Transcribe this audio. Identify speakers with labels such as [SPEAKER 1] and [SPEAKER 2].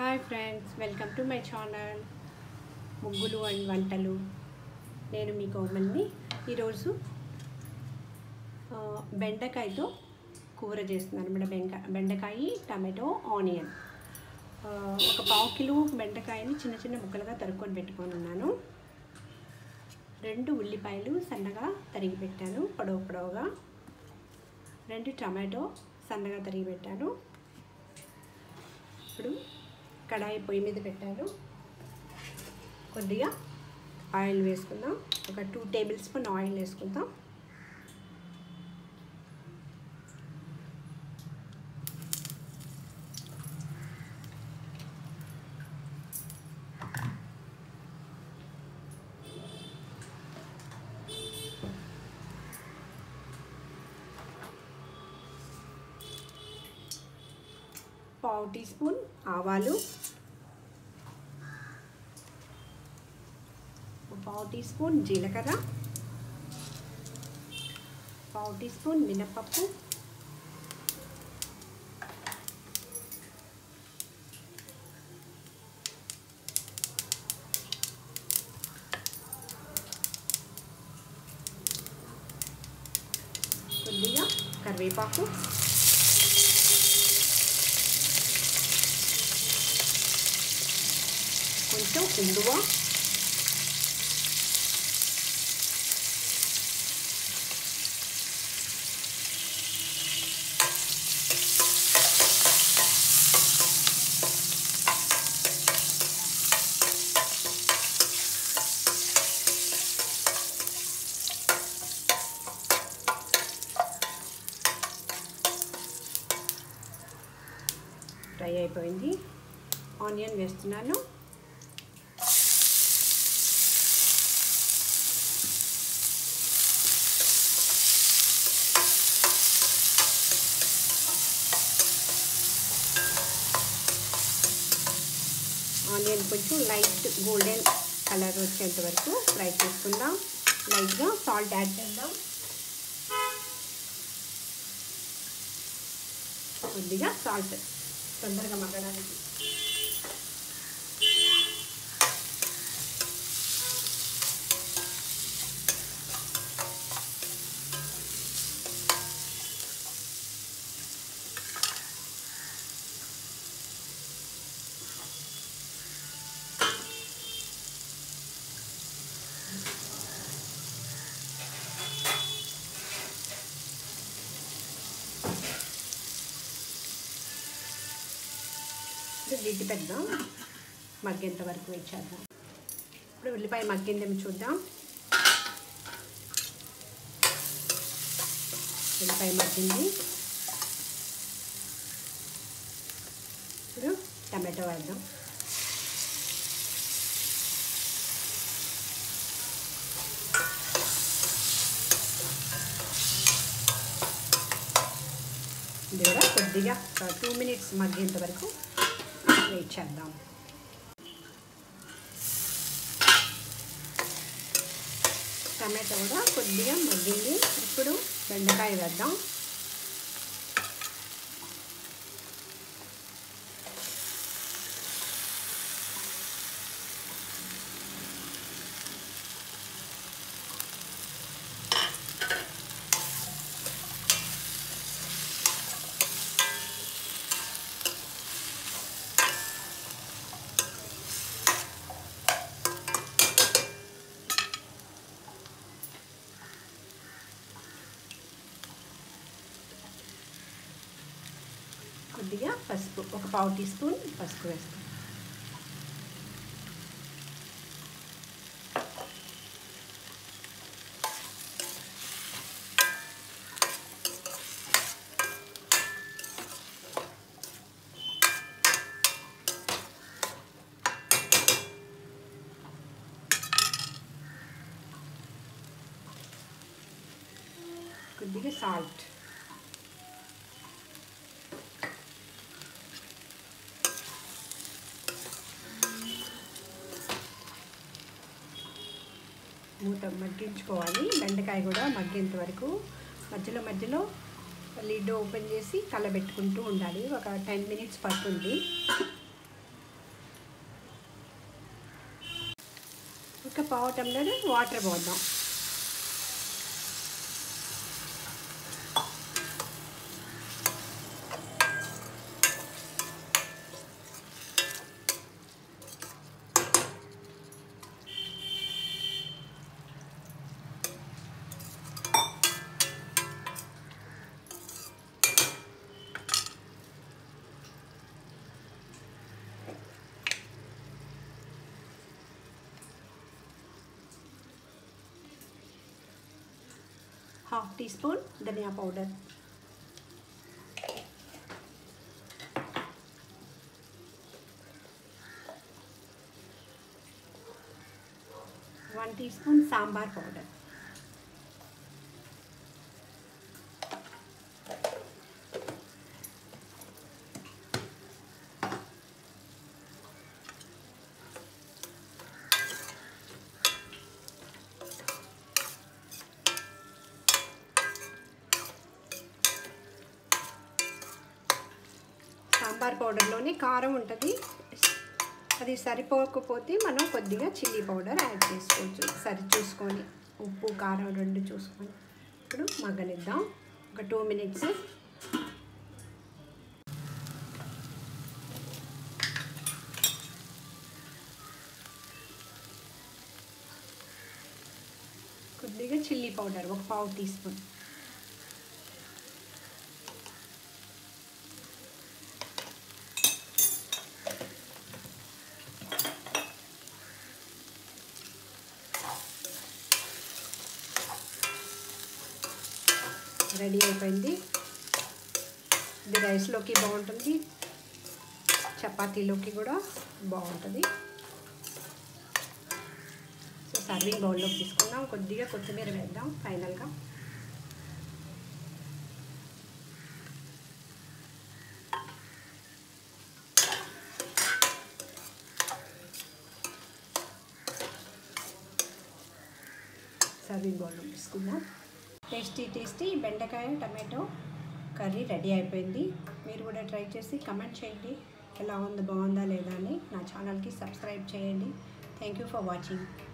[SPEAKER 1] hi friends welcome to my channel ముగ్గులు and వంటలు నేను మీ కోమల్ని ఈరోజు ఆ, బెండకాయతో కూర చేస్తున్నాను అనమాట బెంక బెండకాయ టమాటో ఆనియన్ ఆ, ఒక పావు కిలో బెండకాయని చిన్న చిన్న ముక్కలుగా తరుక్కొని పెట్టుకొని ఉన్నాను రెండు ఉల్లిపాయలు సన్నగా తరిగి పెట్టాను పొడవు పొడవుగా రెండు టమాటో సన్నగా తరిగి పెట్టాను ఇప్పుడు కడాయి పొయ్యి మీద పెట్టాను కొద్దిగా ఆయిల్ వేసుకుందాం ఒక టూ టేబుల్ స్పూన్ ఆయిల్ వేసుకుందాం పావు టీ స్పూన్ ఆవాలు పావు టీ స్పూన్ జీలకర్ర పావు టీ స్పూన్ మినపప్పు కొద్దిగా కరివేపాకు కొంచెం ఇంగువ ఫ్రై అయిపోయింది ఆనియన్ వేస్తున్నాను ఆనియన్ కొంచెం లైట్ గోల్డెన్ కలర్ వచ్చేంత వరకు ఫ్రై చేసుకుందాం లైట్గా సాల్ట్ యాడ్ చేద్దాం కొద్దిగా సాల్ట్ తొందరగా మగ్గడానికి గిడ్డి పెడదాం మగ్గేంత వరకు వేచేద్దాం ఇప్పుడు ఉల్లిపాయ మగ్గిందేమో చూద్దాం ఉల్లిపాయ మగ్గింది ఇప్పుడు టమాటో వేద్దాం ఇది కూడా కొద్దిగా టూ మినిట్స్ మగ్గేంత వరకు వెయిట్ చేద్దాం టమాటో కూడా కొద్దిగా మగ్గింది ఇప్పుడు బెండకాయ వేద్దాం కొద్దిగా పసుపు ఒక పావు టీ స్పూన్ పసుపు వేస్తాం కొద్దిగా సాల్ట్ మూత మగ్గించుకోవాలి బెండకాయ కూడా మగ్గేంత వరకు మధ్యలో మధ్యలో లిడ్ ఓపెన్ చేసి కలబెట్టుకుంటూ ఉండాలి ఒక టెన్ మినిట్స్ పడుతుంది ఒక పావు టంబ్లర్ వాటర్ పోద్దాం హాఫ్ టీ స్పూన్ ధనియా powder one teaspoon sambar powder sambar పౌడర్లోనే కారం ఉంటుంది అది సరిపోకపోతే మనం కొద్దిగా చిల్లీ పౌడర్ యాడ్ చేసుకోవచ్చు సరి చూసుకొని ఉప్పు కారం రెండు చూసుకొని ఇప్పుడు మగ్గనిద్దాం ఒక టూ మినిట్స్ కొద్దిగా చిల్లీ పౌడర్ ఒక పావు టీ స్పూన్ రెడీ అయిపోయింది ఇది రైస్లోకి బాగుంటుంది చపాతీలోకి కూడా బాగుంటుంది సో సర్వింగ్ బౌల్లోకి తీసుకుందాం కొద్దిగా కొత్తిమీర వేద్దాం ఫైనల్గా సర్వింగ్ బౌల్లో తీసుకుందాం టేస్టీ టేస్టీ బెండకాయ టమాటో కర్రీ రెడీ అయిపోయింది మీరు కూడా ట్రై చేసి కమెంట్ చేయండి ఎలా ఉంది బాగుందా లేదా అని నా ఛానల్కి సబ్స్క్రైబ్ చేయండి థ్యాంక్ యూ ఫర్ వాచింగ్